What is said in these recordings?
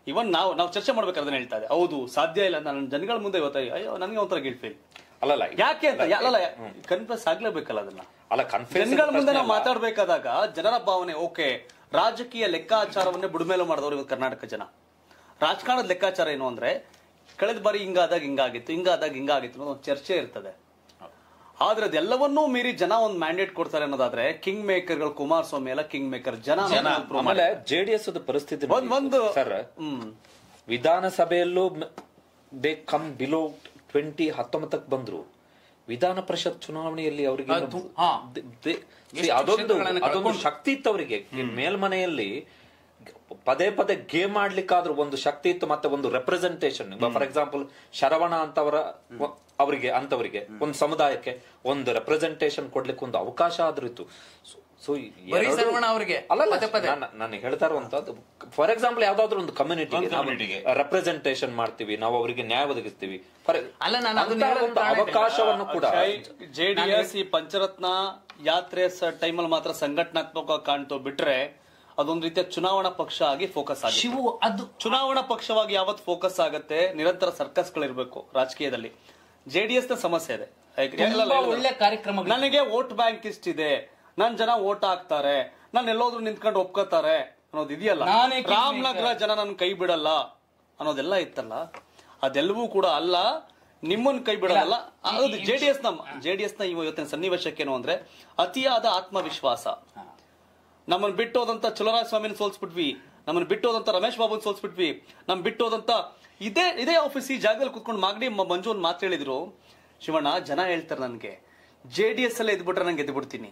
ಇವನ್ ನಾವು ನಾವು ಚರ್ಚೆ ಮಾಡ್ಬೇಕಾದ್ರೆ ಅದನ್ನ ಹೇಳ್ತಾ ಇದೆ ಹೌದು ಸಾಧ್ಯ ಇಲ್ಲ ನನ್ನ ಜನಗಳ ಮುಂದೆ ಇವತ್ತು ಅಯ್ಯೋ ನನಗೆ ಒಂಥರ ಗಿಲ್ಟ್ ಫೀಲ್ ಅಲ್ಲಲ್ಲ ಯಾಕೆ ಅಂತ ಅಲ್ಲ ಕನ್ಫ್ಯೂಸ್ ಆಗ್ಲೇಬೇಕಲ್ಲ ಅದನ್ನ ಅಲ್ಲ ಕನ್ಫ್ಯೂಸ್ ಜನಗಳ ಮುಂದೆ ನಾವು ಮಾತಾಡ್ಬೇಕಾದಾಗ ಜನರ ಭಾವನೆ ಓಕೆ ರಾಜಕೀಯ ಲೆಕ್ಕಾಚಾರವನ್ನೇ ಬುಡಮೇಲು ಮಾಡಿದವರು ಇವತ್ತು ಕರ್ನಾಟಕ ಜನ ರಾಜಕಾರಣದ ಲೆಕ್ಕಾಚಾರ ಏನು ಅಂದ್ರೆ ಕಳೆದ ಬಾರಿ ಹಿಂಗಾದಾಗ ಹಿಂಗಾಗಿತ್ತು ಹಿಂಗಾದಾಗ ಹಿಂಗಾಗಿತ್ತು ಅನ್ನೋ ಒಂದು ಚರ್ಚೆ ಇರ್ತದೆ ಆದ್ರೆ ಅದೆಲ್ಲವನ್ನೂ ಮೀರಿ ಜನ ಒಂದು ಮ್ಯಾಂಡೇಟ್ ಕೊಡ್ತಾರೆ ಅನ್ನೋದಾದ್ರೆ ಕಿಂಗ್ ಮೇಕರ್ಗಳು ಕುಮಾರಸ್ವಾಮಿ ಎಲ್ಲ ಕಿಂಗ್ ಮೇಕರ್ ಜನ ಅನ್ನೋದನ್ನ prove ಆಮೇಲೆ ಜೆಡಿಎಸ್ ಪರಿಸ್ಥಿತಿ ಒಂದ್- ಒಂದು ಸರ್ ಹ್ಮ್ ವಿಧಾನಸಭೆಯಲ್ಲೂ ದೇ ಕಮ್ ಬಿಲೋ ಟ್ವೆಂಟಿ ಹತ್ತೊಂಬತ್ತಕ್ಕೆ ಬಂದ್ರು ವಿಧಾನ ಪರಿಷತ್ ಚುನಾವಣೆಯಲ್ಲಿ ಅವರಿಗೆ ಅದು, ಹಾ. ಅದೊಂದು ಕ್ಷೇತ್ರಗಳನ್ನ ಅದೊಂದು ಶಕ್ತಿ ಇತ್ತು ಅವರಿಗೆ ಮೇಲ್ಮನೆಯಲ್ಲಿ ಪದೇ ಪದೇ ಗೇಮ್ ಮಾಡ್ಲಿಕ್ಕಾದ್ರೂ ಒಂದು ಶಕ್ತಿ ಇತ್ತು ಮತ್ತೆ ಒಂದು ರೆಪ್ರೆಸೆಂಟೇಷನ್ ಫಾರ್ ಎಕ್ಸಾಂಪಲ್ ಶರವಣ ಅಂತವರ ಅವರಿಗೆ ಅಂತವರಿಗೆ ಒಂದು ಸಮುದಾಯಕ್ಕೆ ಒಂದು ರೆಪ್ರೆಸೆಂಟೇಷನ್ ಕೊಡ್ಲಿಕ್ಕೆ ಒಂದು ಅವಕಾಶ ಆದ್ರೂ ಇತ್ತು ಸೊ ಬರೀ ಶರವಣ ಅವ್ರಿಗೆ ಪದೇ ಪದೇ. ನಾನು ಹೇಳ್ತಾ ಇರುವಂತದ್ದು ಫಾರ್ ಎಕ್ಸಾಂಪಲ್ ಯಾವ್ದಾದ್ರು ಒಂದು ಕಮ್ಯುನಿಟಿಗೆ community-ಗೆ. ರೆಪ್ರೆಸೆಂಟೇಷನ್ ಮಾಡ್ತೀವಿ ನಾವು ಅವರಿಗೆ ನ್ಯಾಯ ಒದಗಿಸ್ತೀವಿ For- ಅಲ್ಲ, ನಾನು ಅದನ್ನ ಅಂತಹ ಹೇಳೋದು ಒಂದು ಕಾರಣ ಇದೆ. ಅವಕಾಶವನ್ನು ಕೂಡ ಜೆಡಿಎಸ್ ಈ ಪಂಚರತ್ನ ಯಾತ್ರೆ ಟೈಮಲ್ಲಿ ಮಾತ್ರ ಸಂಘಟನಾತ್ಮಕ ಕಾಣ್ತು ಬಿಟ್ರೆ ಅದೊಂದು ರೀತಿಯ ಚುನಾವಣಾ ಪಕ್ಷ ಆಗಿ ಫೋಕಸ್ ಆಗಿದೆ ಶಿವು ಅದು ಚುನಾವಣಾ ಪಕ್ಷವಾಗಿ ಯಾವತ್ತು ಫೋಕಸ್ ಆಗುತ್ತೆ ನಿರಂತರ ಸರ್ಕಸ್ಗಳಿರ್ಬೇಕು ರಾಜಕೀಯದಲ್ಲಿ ಜೆಡಿಎಸ್ ನ ಸಮಸ್ಯೆ ಇದೆ ಯಾಕೆ- ತುಂಬಾ ಎಲ್ಲ- ಎಲ್ಲ- ಒಳ್ಳೆ ಕಾರ್ಯಕ್ರಮಗಳು. ನನಗೆ ವೋಟ್ ಬ್ಯಾಂಕ್ ಇಷ್ಟಿದೆ ನನ್ ಜನ ವೋಟ್ ಹಾಕ್ತಾರೆ ನಾನು ಎಲ್ಲೋದ್ರು ನಿಂತ್ಕೊಂಡು ಒಪ್ಕೋತಾರೆ ಅನ್ನೋದು ಇದೆಯಲ್ಲ ನಾನೇ king ರಾಮನಗರ ಜನ ನನ್ ಕೈ ಬಿಡಲ್ಲ ಅನ್ನೋದೆಲ್ಲ ಇತ್ತಲ್ಲ ಅದೆಲ್ಲವೂ ಕೂಡ ಅಲ್ಲ ನಿಮ್ಮನ್ನ ಕೈ ಬಿಡಲ್ಲ ಅದು ಜೆಡಿಎಸ್ ನ ಜೆಡಿಎಸ್ ನ ಇವತ್ತಿನ ಸನ್ನಿವೇಶಕ್ಕೆ ಏನು ಅಂದ್ರೆ ಅತಿಯಾದ ಆತ್ಮವಿಶ್ವಾಸ ನಮ್ಮನ್ನ ಬಿಟ್ಟು ಹೋದಂತ ಚಲರಾಜ ಸ್ವಾಮಿನ ಸೋಲ್ಸ್ಬಿಟ್ವಿ ನಮ್ಮನ್ನ ಬಿಟ್ಟು ಹೋದಂತ ರಮೇಶ್ ಬಾಬುನ್ ಸೋಲ್ಸ್ಬಿಟ್ವಿ ನಮ್ ಬಿಟ್ಟು ಹೋದಂತ ಇದೇ ಇದೇ ಆಫೀಸ್ ಈ ಜಾಗದಲ್ಲಿ ಕುತ್ಕೊಂಡು ಮಾಗಡಿ ಮ- ಮಂಜು ಒಂದು ಮಾತು ಹೇಳಿದ್ರು ಶಿವಣ್ಣ ಜನ ಹೇಳ್ತಾರೆ ನನ್ಗೆ ಜೆ ಡಿ ಎಸ್ ಅಲ್ಲೇ ಎದ್ಬಿಟ್ರೆ ನಂಗೆ ಎದ್ಬಿಡ್ತೀನಿ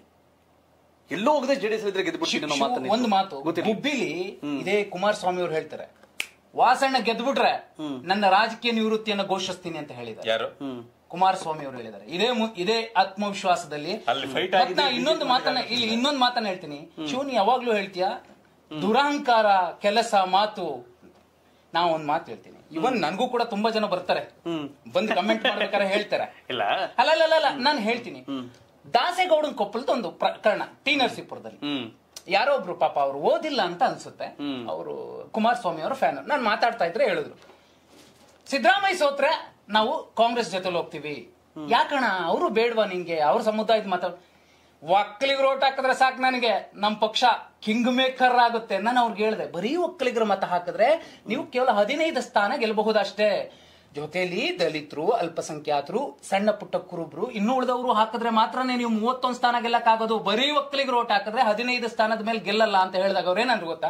ಎಲ್ಲೋ ಹೋಗದೆ ಜೆ ಡಿ ಎಸ್ ಇದ್ರೆ ಗೆದ್ಬಿಡ್ತೀನಿ ಅನ್ನೋ ಮಾತನ್ನ ಒಂದು ಮಾತು ಗೊತ್ತಿಲ್ಲ ಗುಬ್ಬಿಲಿ ಇದೇ ಕುಮಾರಸ್ವಾಮಿ ಅವರು ಹೇಳ್ತಾರೆ ವಾಸಣ್ಣ ಗೆದ್ಬಿಟ್ರೆ ನನ್ನ ರಾಜಕೀಯ ನಿವೃತ್ತಿಯನ್ನು ಘೋಷಿಸ್ತೀನಿ ಅಂತ ಹೇಳಿದ್ದಾರೆ ಯಾರು ಕುಮಾರಸ್ವಾಮಿ ಅವರು ಹೇಳಿದ್ದಾರೆ ಇದೇ ಮು- ಇದೇ ಆತ್ಮವಿಶ್ವಾಸದಲ್ಲಿ ಅಲ್ಲಿ fight ಮತ್ತ್ ಆಗಿದೆ, ನಾ ಇನ್ನೊಂದು ಮಾತನ್ನ ಇಲ್ಲಿ ಇನ್ನೊಂದು ಮಾತನ್ನ ಹೇಳ್ತೀನಿ ಶಿವನ್ ಯಾವಾಗ್ಲೂ ಹೇಳ್ತೀಯ ದುರಹಂಕಾರ ಕೆಲಸ ಮಾತು ನಾ ಒಂದ್ ಮಾತು ಹೇಳ್ತೀನಿ ಇವನ್ ನನ್ಗೂ ಕೂಡ ತುಂಬಾ ಜನ ಬರ್ತಾರೆ ಬಂದು ಕಮೆಂಟ್ ಮಾಡ್ಬೇಕಾರೆ ಹೇಳ್ತಾರೆ ಇಲ್ಲ ಅಲ್ಲ ಅಲ್ಲ ಅಲ್ಲ, ಅಲ್ಲ ನಾನು ಹೇಳ್ತೀನಿ ದಾಸೇಗೌಡನ್ ಕೊಪ್ಪಳದ ಒಂದು ಪ್ರಕರಣ ಟಿ ನರಸೀಪುರದಲ್ಲಿ ಹ್ಮ್ ಯಾರೋ ಒಬ್ರು ಪಾಪ ಅವ್ರು ಓದಿಲ್ಲ ಅಂತ ಅನ್ಸುತ್ತೆ ಅವರು ಕುಮಾರಸ್ವಾಮಿ ಅವರ ಫ್ಯಾನ್ ನಾನು ಮಾತಾಡ್ತಾ ಇದ್ರೆ ಹೇಳಿದ್ರು ಸಿದ್ದರಾಮಯ್ಯ ಸೋತ್ರೆ ನಾವು ಕಾಂಗ್ರೆಸ್ ಜೊತೆಲಿ ಹೋಗ್ತೀವಿ ಯಾಕಣ ಅವರು ಬೇಡವಾ ನಿಂಗೆ ಅವ್ರ ಸಮುದಾಯದ ಮಾತಾಡ್ ಒಕ್ಕಲಿಗರು ಓಟ್ ಹಾಕಿದ್ರೆ ಸಾಕು ನನಗೆ ನಮ್ ಪಕ್ಷ ಕಿಂಗ್ ಮೇಕರ್ ಆಗುತ್ತೆ ನಾನು ಅವ್ರಿಗೆ ಹೇಳ್ದೆ ಬರೀ ಒಕ್ಕಲಿಗರ ಮತ ಹಾಕಿದ್ರೆ ನೀವು ಕೇವಲ ಹದಿನೈದು ಸ್ಥಾನ ಗೆಲ್ಲಬಹುದಷ್ಟೇ ಜೊತೆಲಿ ದಲಿತರು ಅಲ್ಪಸಂಖ್ಯಾತರು ಸಣ್ಣ ಪುಟ್ಟ ಕುರುಬ್ರು ಇನ್ನು ಉಳಿದವರು ಹಾಕಿದ್ರೆ ಮಾತ್ರನೇ ನೀವು ಮೂವತ್ತೊಂದು ಸ್ಥಾನ ಗೆಲ್ಲಕ್ಕಾಗೋದು ಬರೀ ಒಕ್ಕಲಿಗರು ಓಟ್ ಹಾಕಿದ್ರೆ ಹದಿನೈದು ಸ್ಥಾನದ ಮೇಲೆ ಗೆಲ್ಲಲ್ಲ ಅಂತ ಹೇಳಿದಾಗ ಅವ್ರೇನಂದ್ರು ಗೊತ್ತಾ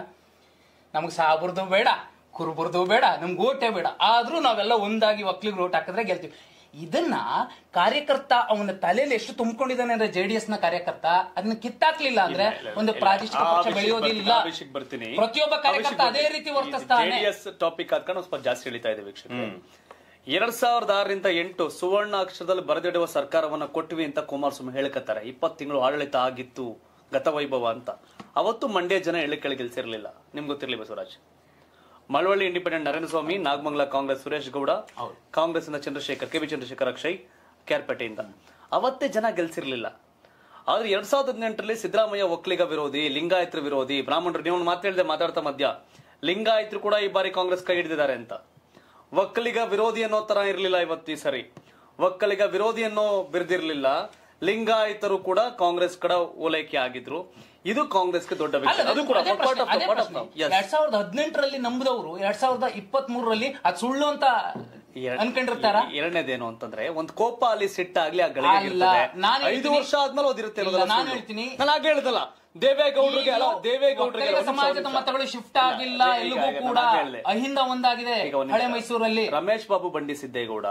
ನಮ್ಗೆ ಸಾಬರ್ದು ಬೇಡ ಕುರುಬರ್ದು ಬೇಡ ನಮ್ಗೆ ಓಟೇ ಬೇಡ ಆದ್ರೂ ನಾವೆಲ್ಲ ಒಂದಾಗಿ ಒಕ್ಕಲಿಗರು ಓಟ್ ಹಾಕಿದ್ರೆ ಗೆಲ್ತೀವಿ ಇದನ್ನ ಕಾರ್ಯಕರ್ತ ಅವನ ತಲೆಯಲ್ಲಿ ಎಷ್ಟು ತುಂಬಿಕೊಂಡಿದ್ದಾನೆ ಅಂದ್ರೆ ಜೆಡಿಎಸ್ ನ ಕಾರ್ಯಕರ್ತ ಅದನ್ನ ಕಿತ್ತಾಕ್ಲಿಲ್ಲ ಅಂದ್ರೆ ಒಂದು ಪ್ರಾದೇಶಿಕ ಆ ಪಕ್ಷ ವಿಷಯಕ್ಕೆ ಬೆಳೆಯೋದಿಲ್ಲ ಬರ್ತೀನಿ, ಆ ವಿಷಯಕ್ಕೆ ಬರ್ತೀನಿ ಪ್ರತಿಯೊಬ್ಬ ಕಾರ್ಯಕರ್ತ ಅದೇ ರೀತಿ ವರ್ತಿಸ್ತಾನೆ ಜೆಡಿಎಸ್ ಟಾಪಿಕ್ ಹಾಕೊಂಡು ಸ್ವಲ್ಪ ಜಾಸ್ತಿ ಎಳಿತಾ ಇದೆ ವೀಕ್ಷಕ ಎರಡ್ ಸಾವಿರದ ಆರರಿಂದ ಎಂಟು ಸುವರ್ಣ ಅಕ್ಷರದಲ್ಲಿ ಬರೆದಿಡುವ ಸರ್ಕಾರವನ್ನ ಕೊಟ್ವಿ ಅಂತ ಕುಮಾರಸ್ವಾಮಿ ಹೇಳ್ಕತ್ತಾರೆ ಇಪ್ಪತ್ತು ತಿಂಗಳು ಆಡಳಿತ ಆಗಿತ್ತು ಗತವೈಭವ ಅಂತ ಅವತ್ತು ಮಂಡ್ಯ ಜನ ಎಳ್ಳಿ ಕೆಳಗೆ ಗೆಲ್ಸಿರ್ಲಿಲ್ಲ ನಿಮ್ಗೆ ಗೊತ್ತಿರ್ಲಿ Basavaraj Malavalli independent Narendra Swamy Nagamangala Congress Suresh Gowda Congress ಇಂದ ಚಂದ್ರಶೇಖರ್ ಕೆ ವಿ ಚಂದ್ರಶೇಖರ್ ಅಕ್ಷಯ್ ಕ್ಯಾರ್ಪೇಟೆಯಿಂದ ಅವತ್ತೇ ಜನ ಗೆಲ್ಸಿರ್ಲಿಲ್ಲ ಆದ್ರೆ ಎರಡ್ ಸಾವಿರದ ಹದಿನೆಂಟರಲ್ಲಿ ಸಿದ್ದರಾಮಯ್ಯ ಒಕ್ಕಲಿಗ ವಿರೋಧಿ ಲಿಂಗಾಯತರ ವಿರೋಧಿ ಬ್ರಾಹ್ಮಣರು ನೀವು ಮಾತು ಹೇಳಿದೆ ಮಾತಾಡ್ತಾ ಮಧ್ಯ ಲಿಂಗಾಯತರು ಕೂಡ ಈ ಬಾರಿ ಕಾಂಗ್ರೆಸ್ ಕೈ ಹಿಡಿದಿದ್ದಾರೆ ಅಂತ ಒಕ್ಕಲಿಗ ವಿರೋಧಿ ಅನ್ನೋ ತರ ಇರಲಿಲ್ಲ ಇವತ್ತು ಈ ಸರಿ ಒಕ್ಕಲಿಗ ವಿರೋಧಿ ಅನ್ನೋ ಬಿರ್ದಿರ್ಲಿಲ್ಲ ಲಿಂಗಾಯತರು ಕೂಡ ಕಾಂಗ್ರೆಸ್ ಕಡೆ ಓಲೈಕೆ ಆಗಿದ್ರು ಇದು ಕಾಂಗ್ರೆಸ್ಗೆ ದೊಡ್ಡ ಅಲ್ಲ, ವಿಷಯ ಅದು ಕೂಡ ಅದೇ part of the- ಪ್ರಶ್ನೆ, part of ಅದೇ the- ಪ್ರಶ್ನೆ. yes. ಎರಡ್ ಸಾವಿರದ ಹದಿನೆಂಟರಲ್ಲಿ ನಂಬುದವರು ಎರಡ್ ಸಾವಿರದ ಇಪ್ಪತ್ತ್ ಮೂರರಲ್ಲಿ ಅದು ಸುಳ್ಳು ಅಂತ ಎರಡ್- ಅನ್ಕೊಂಡಿರ್ತಾರ ಎರಡನೇದೇನು ಅಂತಂದ್ರೆ ಒಂದ್ ಕೋಪ ಅಲ್ಲಿ ಸಿಟ್ಟಾಗ್ಲಿ ಆ ಗಳಿಗೆ ಅಲ್ಲ, ಇರ್ತದೆ. ನಾನ್ ಐದು ಹೇಳ್ತೀನಿ- ವರ್ಷ ಆದ್ಮೇಲೆ ಓದಿರುತ್ತೆ ಇಲ್ಲ, ಅನ್ನೋದಲ್ಲ ನಾನ್ ಸುಳ್ಳು. ಹೇಳ್ತೀನಿ. ನಾನು ಹಾಗೆ ಹೇಳ್ದಲ್ಲ ದೇವೇಗೌಡರಿಗೆ ಅಲ್ಲ ಈಗಲೂ ದೇವೇಗೌಡರಿಗೆ ಒಕ್ಕಲಿಗ ಒಂದ್ ನಿಮಿಷ, ಸಮಾಜದ ಒಂದ್ ನಿಮಿಷ. ಮತಗಳು ಶಿಫ್ಟ್ ಆಗಿಲ್ಲ ಈಗ- ಈಗ ಎಲ್ಲಿಗೂ ನಾನು ಕೂಡ ಹಾಗೆ ಹೇಳ್ದೆ. ಅಹಿಂದ ಒಂದಾಗಿದೆ ಈಗ ಒಂದ್ ಹಳೆ ನಿಮಿಷ. ಮೈಸೂರಲ್ಲಿ ರಮೇಶ್ ಬಾಬು ಬಂಡಿ ಸಿದ್ದೇಗೌಡ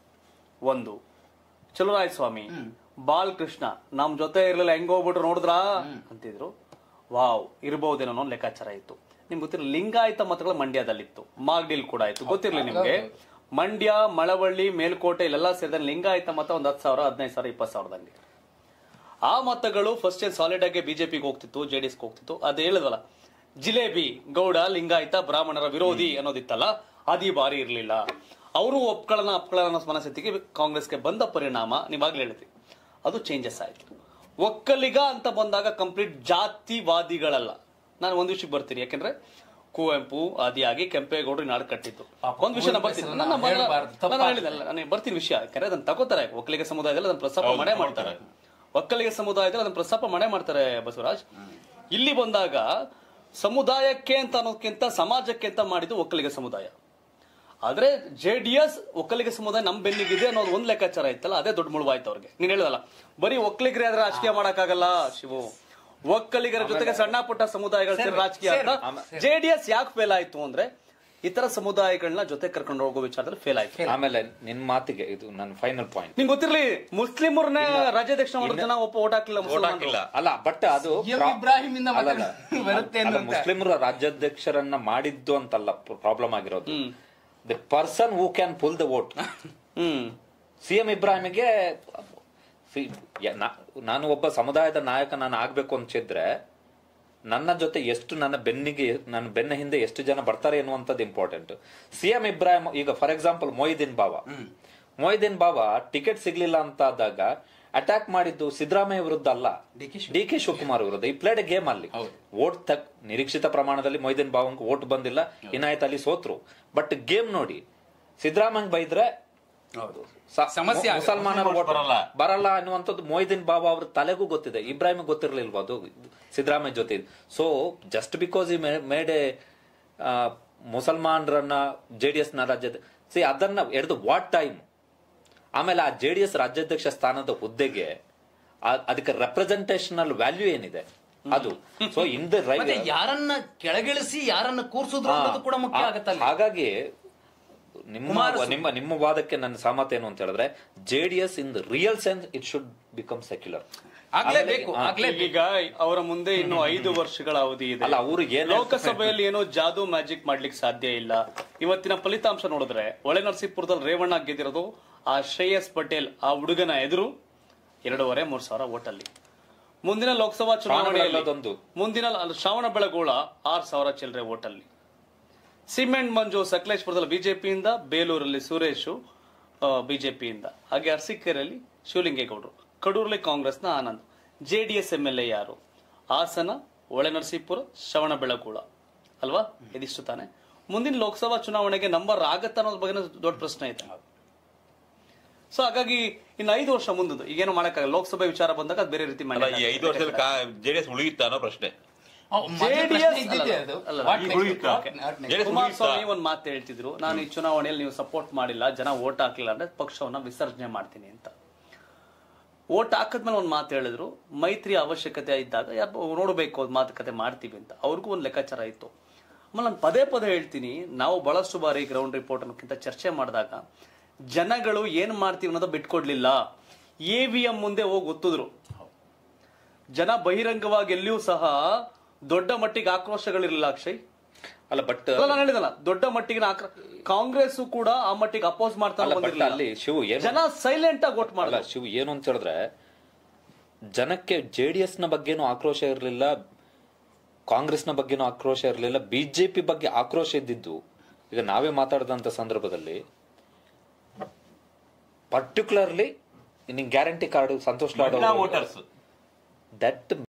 ಒಂದು ಚಲುರಾಯ ಸ್ವಾಮಿ ಬಾಲಕೃಷ್ಣ ನಮ್ ಜೊತೆ ಇರ್ಲಿಲ್ಲ ಹೆಂಗ್ ಹೋಗ್ಬಿಟ್ರು ನೋಡಿದ್ರಾ ಅಂತಿದ್ರು ವಾವ್ ಇರ್ಬಹುದೇನೋ ಅನ್ನೋ ಲೆಕ್ಕಾಚಾರ ಇತ್ತು ನಿಮ್ಗೆ ಗೊತ್ತಿರಲಿ ಲಿಂಗಾಯತ ಮತಗಳು ಮಂಡ್ಯದಲ್ಲಿತ್ತು ಮಾಗಡಿಲ್ ಕೂಡ ಇತ್ತು ಗೊತ್ತಿರ್ಲಿ ನಿಮ್ಗೆ ಮಂಡ್ಯ ಮಳವಳ್ಳಿ ಮೇಲ್ಕೋಟೆ ಇಲ್ಲೆಲ್ಲ ಸೇರಿದ ಲಿಂಗಾಯತ ಮತ ಒಂದ್ ಹತ್ತು ಸಾವಿರ ಹದಿನೈದು ಸಾವಿರ ಇಪ್ಪತ್ತು ಸಾವಿರದಂಗೆ ಆ ಮತಗಳು ಫಸ್ಟ್ ಏನ್ ಸಾಲಿಡ್ ಆಗಿ ಬಿಜೆಪಿಗೆ ಹೋಗ್ತಿತ್ತು ಜೆಡಿಎಸ್ ಹೋಗ್ತಿತ್ತು ಅದ್ ಹೇಳಿದ್ವಲ್ಲ ಜಿಲೇಬಿ ಗೌಡ ಲಿಂಗಾಯತ ಬ್ರಾಹ್ಮಣರ ವಿರೋಧಿ ಅನ್ನೋದಿತ್ತಲ್ಲ ಅದು ಈ ಬಾರಿ ಇರ್ಲಿಲ್ಲ ಅವರು ಒಪ್ಕೊಳ್ಳೋಣ ಅಪ್ಕೊಳ್ಳೋಣ ಅನ್ನೋ ಮನಸ್ಥಿತಿಗೆ ಕಾಂಗ್ರೆಸ್ಗೆ ಬಂದ ಪರಿಣಾಮ ನೀವಾಗ್ಲೇ ಹೇಳಿದ್ರಿ ಅದು ಚೇಂಜಸ್ ಆಯ್ತು ಒಕ್ಕಲಿಗ ಅಂತ ಬಂದಾಗ ಕಂಪ್ಲೀಟ್ ಜಾತಿವಾದಿಗಳಲ್ಲ ನಾನು ಒಂದು ವಿಷಯಕ್ಕೆ ಬರ್ತೀನಿ ಯಾಕೆಂದ್ರೆ ಕುವೆಂಪು ಆದಿಯಾಗಿ ಕೆಂಪೇಗೌಡರು ಈ ನಾಡು ಕಟ್ಟಿದ್ದು ಪಾಪ, ಒಂದ್ ವಿಷಯ ನಾನು ಕುವೆಂಪು ಬರ್ತೀನಿ ಹೆಸರನ್ನ ನನ್ನ ಮೊದಲ- ಹೇಳ್ಬಾರ್ದು, ನಾನು ತಪ್ಪಾಗ್ತದೆ. ಹೇಳಿದಲ್ಲ ನಾನು ಬರ್ತೀನಿ ವಿಷಯ ಯಾಕಂದ್ರೆ ಅದನ್ನ ತಗೋತಾರೆ ಒಕ್ಕಲಿಗ ಸಮುದಾಯದಲ್ಲಿ ಅದನ್ನ ಪ್ರಸ್ತಾಪ ಮಾಡೇ ಮಾಡ್ತಾರೆ ಒಕ್ಕಲಿಗ ಸಮುದಾಯದಲ್ಲಿ ಅದನ್ನ ಪ್ರಸ್ತಾಪ ಮಾಡೇ ಮಾಡ್ತಾರೆ ಬಸವರಾಜ್ ಇಲ್ಲಿ ಬಂದಾಗ ಸಮುದಾಯಕ್ಕೆ ಅಂತ ಅನ್ನೋದಕ್ಕಿಂತ ಸಮಾಜಕ್ಕೆ ಅಂತ ಮಾಡಿದ್ದು ಒಕ್ಕಲಿಗ ಸಮುದಾಯ ಆದ್ರೆ ಜೆ ಡಿ ಎಸ್ ಒಕ್ಕಲಿಗ ಸಮುದಾಯ ನಮ್ ಬೆನ್ನಿಗಿದೆ ಅನ್ನೋದು ಒಂದ್ ಲೆಕ್ಕಾಚಾರ ಇತ್ತಲ್ಲ ಅದೇ ದೊಡ್ಡ ಮುಳುವಾಯ್ತು ಅವ್ರಿಗೆ ನೀನ್ ಹೇಳದಲ್ಲ ಬರೀ ಒಕ್ಕಲಿಗರೇ ಆದ್ರೆ ರಾಜಕೀಯ ಮಾಡಕ್ಕಾಗಲ್ಲ ಶಿವು ಒಕ್ಕಲಿಗರ ಜೊತೆಗೆ ಸಣ್ಣ ಪುಟ್ಟ ಸಮುದಾಯಗಳ ಸೇರಿ ರಾಜಕೀಯ ಅಂತ ಜೆ ಡಿ ಎಸ್ ಯಾಕೆ ಫೇಲ್ ಆಯ್ತು ಅಂದ್ರೆ ಇತರ ಸಮುದಾಯಗಳನ್ನ ಜೊತೆ ಕರ್ಕೊಂಡು ಹೋಗೋ ವಿಚಾರದಲ್ಲಿ ಫೇಲ್ ಆಯ್ತು ಆಮೇಲೆ ನಿನ್ ಮಾತಿಗೆ ಇದು ನನ್ನ ಫೈನಲ್ ಪಾಯಿಂಟ್ ನಿಂಗೆ ಗೊತ್ತಿರ್ಲಿ ಮುಸ್ಲಿಮರನ್ನೇ ರಾಜ್ಯಾಧ್ಯಕ್ಷ ಮಾಡೋ ಜನ ಒಪ್ಪ ಓಟ್ ಹಾಕ್ಲಿಲ್ಲ ಓಟ್ ಮುಸಲ್ಮಾನರು. ಹಾಕಿಲ್ಲ ಅಲ್ಲ ಬಟ್ ಅದು ಎಂ ಪ್ರಾ- ಇಬ್ರಾಹಿಂ ಇಂದ ಅಲ್ಲ, ಮತ್ತೆ ಅಲ್ಲ. ಬರುತ್ತೆ ಅಲ್ಲ, ಅನ್ನುವಂತ. ಮುಸ್ಲಿಮರು ರಾಜ್ಯಾಧ್ಯಕ್ಷರನ್ನ ಮಾಡಿದ್ದು ಅಂತಲ್ಲ ಪ್ರಾಬ್ಲಮ್ ಆಗಿರೋದು the person who can pull the vote hmm C M ಇಬ್ರಾಹಿಮಿಗೆ see, ಯ- ನಾ- ನಾನು ಒಬ್ಬ ಸಮುದಾಯದ ನಾಯಕ ನಾನು ಆಗ್ಬೇಕು ಅಂತಿದ್ರೆ ನನ್ನ ಜೊತೆ ಎಷ್ಟು ನನ್ನ ಬೆನ್ನಿಗೆ ನನ್ನ ಬೆನ್ನ ಹಿಂದೆ ಎಷ್ಟು ಜನ ಬರ್ತಾರೆ ಎನ್ನುವಂಥದ್ದು ಇಂಪಾರ್ಟೆಂಟ್ ಸಿ ಎಂ ಇಬ್ರಾಹಿಂ ಈಗ ಫಾರ್ ಎಕ್ಸಾಂಪಲ್ ಮೊಯ್ದೀನ್ ಬಾವ ಮೊಯ್ದೀನ್ ಬಾವ ಟಿಕೆಟ್ ಸಿಗ್ಲಿಲ್ಲ ಅಂತ ಆದಾಗ ಅಟ್ಯಾಕ್ ಮಾಡಿದ್ದು ಸಿದ್ದರಾಮಯ್ಯ ವಿರುದ್ಧ ಅಲ್ಲ ಡಿ ಕೆ ಶಿವಕುಮಾರ್ ವಿರುದ್ಧ ಈ ಪ್ಲೇಡ್ ಗೇಮ್ ಅಲ್ಲಿ ವೋಟ್ ತಕ್ ನಿರೀಕ್ಷಿತ ಪ್ರಮಾಣದಲ್ಲಿ ಮೊಯ್ದೀನ್ ಬಾವಂಗ್ ವೋಟ್ ಬಂದಿಲ್ಲ ಇನಾಯತ್ ಅಲ್ಲಿ ಸೋತ್ರು ಬಟ್ ಗೇಮ್ ನೋಡಿ ಸಿದ್ದರಾಮಯ್ಯ ಬೈದ್ರೆ ಸ- ಸಮಸ್ಯೆ ಆಗುತ್ತೆ. ಮುಸಲ್ಮಾನರ vote vote ಬರಲ್ಲ. ಬರಲ್ಲ ಅನ್ನುವಂಥದ್ದು ಮೊಯ್ದೀನ್ ಬಾಬಾ ಅವ್ರ ತಲೆಗೂ ಗೊತ್ತಿದೆ ಇಬ್ರಾಹಿಮ್ ಗೊತ್ತಿರಲಿಲ್ವ ಅದು ಸಿದ್ದರಾಮಯ್ಯ ಜೊತೆ so just because he made a ಮುಸಲ್ಮಾನರನ್ನ ಜೆ ಡಿ ಎಸ್ ನ ರಾಜ್ಯದ ಸಿ ಅದನ್ನ ಎಡ್ದು ವಾಟ್ ಟೈಮ್ ಆಮೇಲೆ ಆ ಜೆ ಡಿ ಎಸ್ ರಾಜ್ಯಾಧ್ಯಕ್ಷ ಸ್ಥಾನದ ಹುದ್ದೆಗೆ ಆ- ಅದಕ್ಕೆ ರೆಪ್ರೆಸೆಂಟೇಷನಲ್ ವ್ಯಾಲ್ಯೂ ಏನಿದೆ ಅದು ಸೊ ಇನ್ ದ ಮತ್ತೆ ರೈಟ್ ಯಾರನ್ನ ಕೆಳಗಿಳಿಸಿ ಯಾರನ್ನ ಕೂರ್ಸುದ್ರು ಅನ್ನೋದು ಕೂಡ ಮುಖ್ಯ ಆಗತ್ತಲ್ಲ ಹಾಗಾಗಿ ನಿಮ್ಮ ನಿಮ್ಮ ನಿಮ್ಮ ವಾದಕ್ಕೆ ನನ್ನ ಸಹಮತ ಏನು ಅಂತ ಹೇಳಿದ್ರೆ J D S in the real sense it should become secular ಆಗ್ಲೇಬೇಕು ಆಗ್ಲೇಬೇಕು ಈಗ ಅವರ ಮುಂದೆ ಇನ್ನು ಐದು ವರ್ಷಗಳ ಅವಧಿ ಇದೆ ಅಲ್ಲ, ಅವ್ರು ಏನ್ ಲೋಕಸಭೆಯಲ್ಲಿ ಏನೋ ಜಾದು ಮ್ಯಾಜಿಕ್ ಮಾಡ್ಲಿಕ್ಕೆ ಸಾಧ್ಯ ಇಲ್ಲ ಇವತ್ತಿನ ಫಲಿತಾಂಶ ನೋಡಿದ್ರೆ ಒಳೆ ನರಸೀಪುರದಲ್ಲಿ ರೇವಣ್ಣ ಗೆದ್ದಿರೋದು ಆ ಶ್ರೇಯಸ್ ಪಟೇಲ್ ಆ ಹುಡುಗನ ಎದುರು ಎರಡೂವರೆ ಮೂರ್ ಸಾವಿರ ಓಟಲ್ಲಿ ಮುಂದಿನ ಲೋಕಸಭಾ ಚುನಾವಣೆಯಲ್ಲಿ ಅದೊಂದು. ಮುಂದಿನ ಅಲ್ಲ, ಶ್ರಾವಣ ಬೆಳಗೋಳ ಆರ್ ಸಾವಿರ ಚಿಲ್ಲರೆ ಓಟಲ್ಲಿ ಸಿಮೆಂಟ್ ಮಂಜು ಸಕಲೇಶ್ಪುರದಲ್ಲಿ ಬಿಜೆಪಿಯಿಂದ ಬೇಲೂರಲ್ಲಿ ಸುರೇಶು ಬಿಜೆಪಿಯಿಂದ ಹಾಗೆ ಅರಸೀಕೆರೆಯಲ್ಲಿ ಶಿವಲಿಂಗೇಗೌಡರು ಕಡೂರಲ್ಲಿ ಕಾಂಗ್ರೆಸ್ನ Anand JDS M L A ಯಾರು ಹಾಸನ ಒಳೆನರಸೀಪುರ ಶ್ರವಣ ಬೆಳಗೋಳ ಅಲ್ವಾ ಇದಿಷ್ಟು ತಾನೆ ಮುಂದಿನ ಲೋಕಸಭಾ ಚುನಾವಣೆಗೆ ನಂಬರ್ ಆಗತ್ತ ಅನ್ನೋದ್ರ ಬಗ್ಗೆ ದೊಡ್ಡ ಪ್ರಶ್ನೆ ಇದೆ ಸೊ ಹಾಗಾಗಿ ಇನ್ನು ಐದು ವರ್ಷ ಮುಂದದು ಈಗೇನು ಮಾಡಕ್ಕಾಗಲ್ಲ ಲೋಕಸಭೆ ವಿಚಾರ ಬಂದಾಗ ಅದು ಬೇರೆ ರೀತಿ ಅಲ್ಲ ಮಾಡಿ ಈ ಐದು ವರ್ಷದಲ್ಲಿ ಜೆಡಿಎಸ್ ಉಳಿಯುತ್ತಾ ಅನ್ನೋ ಪ್ರಶ್ನೆ ಅವ್ ಮೊದ್ಲು ಪ್ರಶ್ನೆ JDS ಇದ್ದಿದ್ದೆ ಅದು. ಅಲ್ಲ, What ಈಗ next? ಉಳಿಯುತ್ತಾ? What next? JDS Kumaraswamy ಒಂದ್ ಮಾತು ಹೇಳ್ತಿದ್ರು ನಾನು ಈ ಚುನಾವಣೆಯಲ್ಲಿ ನೀವು ಸಪೋರ್ಟ್ ಮಾಡಿಲ್ಲ ಜನ ಓಟ್ ಹಾಕ್ಲಿಲ್ಲ ಅಂದ್ರೆ ಪಕ್ಷವನ್ನ ವಿಸರ್ಜನೆ ಮಾಡ್ತೀನಿ ಅಂತ ಓಟ್ ಹಾಕದ್ಮೇಲೆ ಒಂದ್ ಮಾತು ಹೇಳಿದ್ರು ಮೈತ್ರಿ ಅವಶ್ಯಕತೆ ಇದ್ದಾಗ ಯಾರು ನೋಡಬೇಕು ಅದ್ ಮಾತುಕತೆ ಮಾಡ್ತೀವಿ ಅಂತ ಅವ್ರಿಗೂ ಒಂದು ಲೆಕ್ಕಾಚಾರ ಇತ್ತು ಆಮೇಲೆ ನಾನು ಪದೇ ಪದೇ ಹೇಳ್ತೀನಿ ನಾವು ಬಹಳಷ್ಟು ಬಾರಿ ಗ್ರೌಂಡ್ ರಿಪೋರ್ಟ್ ಅನ್ನೋಕ್ಕಿಂತ ಚರ್ಚೆ ಮಾಡಿದಾಗ ಜನಗಳು ಏನ್ ಮಾಡ್ತೀವಿ ಅನ್ನೋದು ಬಿಟ್ಕೊಡ್ಲಿಲ್ಲ ಎ ವಿ ಎಂ ಮುಂದೆ ಹೋಗಿ ಒತ್ತಿದ್ರು ಜನ ಬಹಿರಂಗವಾಗಿ ಎಲ್ಲಿಯೂ ಸಹ ದೊಡ್ಡ ಮಟ್ಟಿಗೆ ಆಕ್ರೋಶಗಳಿರಲಿಲ್ಲ ಅಕ್ಷಯ್ ಅಲ್ಲ ಬಟ್ ಅಲ್ಲ ನಾನು ಹೇಳಿದಲ್ಲ ದೊಡ್ಡ ಮಟ್ಟಿಗೆ ಆಕ್ರ ಕಾಂಗ್ರೆಸ್ ಕೂಡ ಆ ಮಟ್ಟಿಗೆ ಅಪೋಸ್ ಮಾಡ್ತಾ ಅಲ್ಲ ಬಟ್ ಬಂದಿರಲಿಲ್ಲ ಅಲ್ಲಿ ಶಿವ್ ಏನು ಜನ ಸೈಲೆಂಟ್ ಆಗಿ ವೋಟ್ ಅಲ್ಲ ಮಾಡಲ್ಲ ಶಿವ್ ಏನು ಅಂತ ಹೇಳಿದ್ರೆ ಜನಕ್ಕೆ ಜೆ ಡಿ ಎಸ್ ನ ಬಗ್ಗೆನೂ ಆಕ್ರೋಶ ಇರಲಿಲ್ಲ ಕಾಂಗ್ರೆಸ್ನ ಬಗ್ಗೆನೂ ಆಕ್ರೋಶ ಇರಲಿಲ್ಲ ಬಿಜೆಪಿ ಬಗ್ಗೆ ಆಕ್ರೋಶ ಇದ್ದಿದ್ದು ಈಗ ನಾವೇ ಮಾತಾಡಿದಂತ ಸಂದರ್ಭದಲ್ಲಿ ಪರ್ಟಿಕ್ಯುಲರ್ಲಿ ನಿನ್ guarantee card Santosh Lad voters that